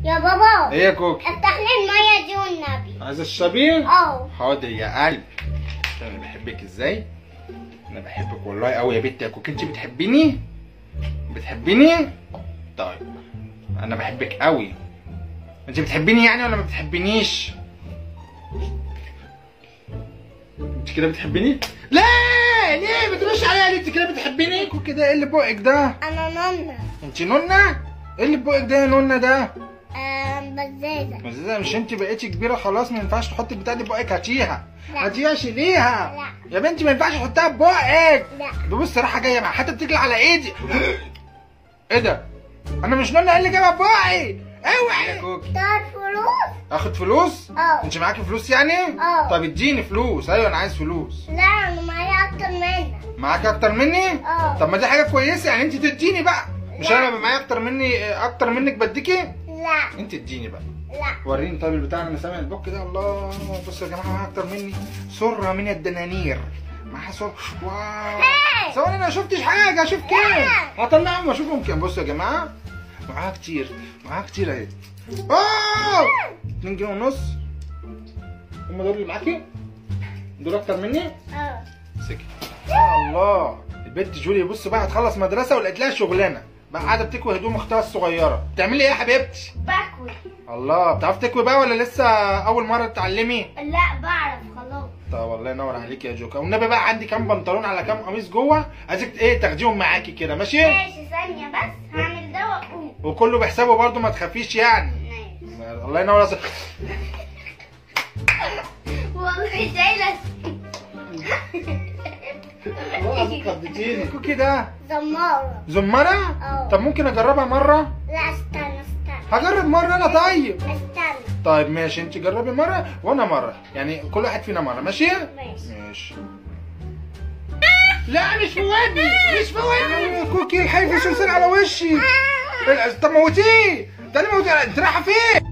يا بابا ايه يا كوكي افتح لي المية دي والنبي عايز الشبيه اه حاضر يا قلبي انا بحبك ازاي انا بحبك والله قوي يا بنت يا كوكي انت بتحبيني بتحبيني طيب انا بحبك قوي انت بتحبيني يعني ولا ما بتحبينيش انت كده بتحبيني لا ليه ما تقوليش عليا ليه انت كده بتحبيني كوكي ده ايه اللي بقك ده انا نونا انت نونا ايه اللي بقك ده يا نونا ده آم، بزازة بس ده مش انت بقيتي كبيره خلاص ما ينفعش تحطي البتاع دي في بقك هاتيها لا. هاتيها شيليها لا. يا بنتي ما ينفعش تحطها في بقك لا ببص رايحه جايه مع حتى بتجري على ايدي ايه ده انا مش نونا اللي جايبها في بقي اوعي يا كوكي تعال فلوس اخد فلوس اه انت معاكي فلوس يعني اه. طب اديني فلوس ايوه انا عايز فلوس لا انا معايا اكتر منك معاكي اكتر مني اه. طب ما دي حاجه كويسه يعني انت تديني بقى مش لا. انا ببقى معايا اكتر مني اكتر منك بديكي لا انت اديني بقى لا وريني طيب البتاع انا سامع البوك ده الله بصوا يا جماعه معاها اكتر مني سره من الدنانير معاها سره واو هاي. ثواني انا ما شفتش حاجه اشوف كام هطلعهم واشوفهم كام بصوا يا جماعه معاها كتير معاها كتير اهي اوه 2 جنيه ونص هم دول اللي معاكي دول اكتر مني اه سكت يا الله البنت جولي بص بقى هتخلص مدرسه ولقيت لها شغلانه بقى قاعده بتكوي هدوم اختها الصغيره بتعملي ايه يا حبيبتي باكل الله بتعرفي تكوي بقى ولا لسه اول مره تتعلمي لا بعرف خلاص طب والله ينور عليك يا جوكا والنبي بقى عندي كام بنطلون على كام قميص جوه عايزك ايه تاخديهم معاكي كده ماشي ماشي ثانية بس هعمل ده واقوم وكله بحسابه برضه ما تخافيش يعني ماشي الله ينور عليك والله شايلة كوكي ده زمارة زمرة اه. طب ممكن اجربها مره لا استنى استنى هجرب مره انا طيب استنى طيب ماشي انت جربي مره وانا مره يعني كل واحد فينا مره ماشي ماشي ماشي لا مش في ودني مش في ودني كوكي الحي في سلسله على وشي طب موتيه ده اللي موتيه انت رايحه فين